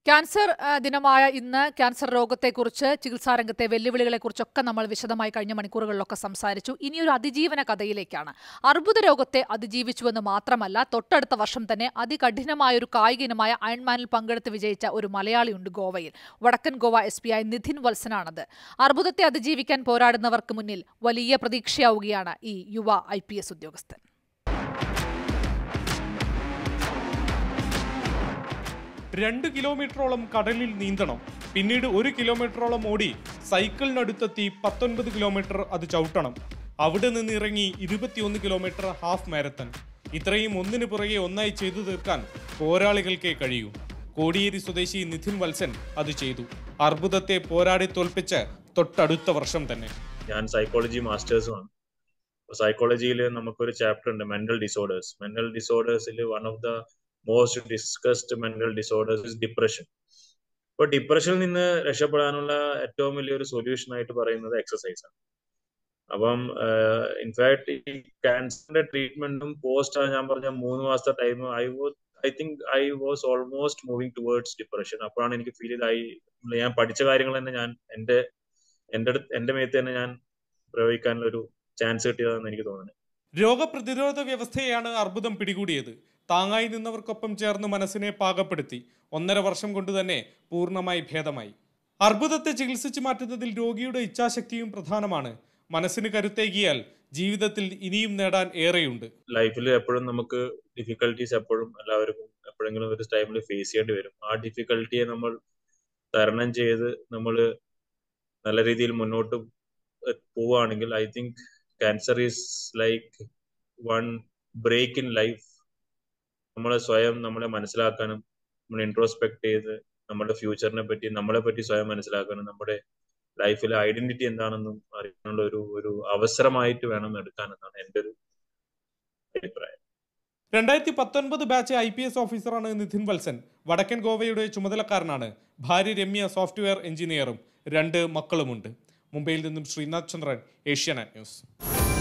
cancer ആ, ദിനമായ ഇന്ന് ക്യാൻസർ രോഗത്തെക്കുറിച്ച് ചികിത്സാ രംഗത്തെ വെല്ലുവിളികളെക്കുറിച്ചൊക്കെ നമ്മൾ വിശദമായി കഴിഞ്ഞ മണിക്കൂറുകളിലൊക്കെ സംസാരിച്ചു ഇനിയൊരു അതിജീവന കഥയിലേക്കാണ് അർബുദ രോഗത്തെ അതിജീവിച്ചുവെന്ന് മാത്രമല്ല തൊട്ടടുത്ത വർഷം തന്നെ അതികഠിനമായ ഒരു കായിക ഇനമായ അയൺമാനിൽ പങ്കെടുത്ത് വിജയിച്ച ഒരു മലയാളിയുണ്ട് ഗോവയിൽ വടക്കൻ ഗോവ എസ് പി ആയ നിധിൻ വത്സനാണത് അർബുദത്തെ അതിജീവിക്കാൻ പോരാടുന്നവർക്ക് മുന്നിൽ വലിയ പ്രതീക്ഷയാവുകയാണ് ഈ യുവ ഐ ഉദ്യോഗസ്ഥൻ രണ്ട് കിലോമീറ്ററോളം കടലിൽ നീന്തണം പിന്നീട് ഒരു കിലോമീറ്ററോളം ഓടി സൈക്കിളിനടുത്തെത്തി പത്തൊൻപത് കിലോമീറ്റർ അത് ചവിട്ടണം അവിടെ നിന്ന് ഇറങ്ങി ഇരുപത്തിയൊന്ന് കിലോമീറ്റർ ഹാഫ് മാരത്തൺ ഇത്രയും ഒന്നിനു പുറകെ ഒന്നായി ചെയ്തു തീർക്കാൻ പോരാളികൾക്കേ കഴിയൂ കോടിയേരി സ്വദേശി നിധിൻ വത്സൻ അത് ചെയ്തു അർബുദത്തെ പോരാടി തോൽപ്പിച്ച് തൊട്ടടുത്ത വർഷം തന്നെ ഞാൻ സൈക്കോളജി മാസ്റ്റേഴ്സുമാണ് സൈക്കോളജിയിൽ നമുക്കൊരു ചാപ്റ്റർ ഉണ്ട് മെന്റൽ ഡിസോർഡേഴ്സ് മെന്റൽ ഡിസോർഡേഴ്സിൽ one of the most discussed mental disorders is depression ഇപ്പൊ ഡിപ്രഷനിൽ നിന്ന് രക്ഷപ്പെടാനുള്ള ഏറ്റവും വലിയൊരു സൊല്യൂഷൻ ആയിട്ട് പറയുന്നത് എക്സസൈസ് ആണ് അപ്പം ഇൻഫാക്ട് ഈ ക്യാൻസറിന്റെ ട്രീറ്റ്മെന്റും പോസ്റ്റ് ഞാൻ പറഞ്ഞ മൂന്ന് മാസത്തെ time I was I think I was almost moving towards depression അപ്പോഴാണ് എനിക്ക് ഫീൽ ചെയ്തായി ഞാൻ പഠിച്ച കാര്യങ്ങൾ തന്നെ ഞാൻ എന്റെ എന്റെ അടുത്ത് എന്റെ മേത്ത് തന്നെ ഞാൻ പ്രയോഗിക്കാനുള്ള ഒരു ചാൻസ് കിട്ടിയതെന്ന് എനിക്ക് തോന്നുന്നത് രോഗപ്രതിരോധ വ്യവസ്ഥയെയാണ് അർബുദം പിടികൂടിയത് താങ്ങായി നിന്നവർക്കൊപ്പം ചേർന്ന് മനസ്സിനെ പാകപ്പെടുത്തി ഒന്നര വർഷം കൊണ്ട് തന്നെ പൂർണ്ണമായി ഭേദമായി അർബുദത്തെ ചികിത്സിച്ചു മാറ്റുന്നതിൽ രോഗിയുടെ ഇച്ഛാശക്തിയും പ്രധാനമാണ് മനസ്സിന് കരുത്തേകിയാൽ ജീവിതത്തിൽ ഇനിയും നേടാൻ ഏറെയുണ്ട് ലൈഫിൽ എപ്പോഴും നമുക്ക് ഡിഫിക്കൽട്ടീസ് എപ്പോഴും എല്ലാവർക്കും എപ്പോഴെങ്കിലും ഒരു ടൈമിൽ ഫേസ് ചെയ്യേണ്ടി വരും ആ ഡിഫിക്കൽട്ടിയെ നമ്മൾ തരണം ചെയ്ത് നമ്മൾ നല്ല രീതിയിൽ മുന്നോട്ട് പോവുകയാണെങ്കിൽ I think cancer is like one break in life നമ്മളെ സ്വയം നമ്മളെ മനസ്സിലാക്കാനും നമ്മൾ ഇൻട്രോസ്പെക്ട് ചെയ്ത് നമ്മുടെ ഫ്യൂച്ചറിനെ പറ്റി നമ്മളെ പറ്റി സ്വയം മനസ്സിലാക്കാനും നമ്മുടെ ലൈഫിലെ ഐഡന്റിറ്റി എന്താണെന്നും അറിയാനുള്ള ഒരു ഒരു അവസരമായിട്ട് വേണം എടുക്കാനെന്നാണ് എൻ്റെ ഒരു അഭിപ്രായം രണ്ടായിരത്തി പത്തൊൻപത് ബാച്ച് ഐ പി എസ് ഓഫീസറാണ് നിധിൻ വത്സൻ വടക്കൻ ഗോവയുടെ ചുമതലക്കാരനാണ് ഭാര്യ രമ്യ സോഫ്റ്റ്വെയർ എഞ്ചിനീയറും രണ്ട് മക്കളുമുണ്ട് മുംബൈയിൽ നിന്നും ശ്രീനാഥ് ചന്ദ്രൻ ഏഷ്യാനെറ്റ് ന്യൂസ്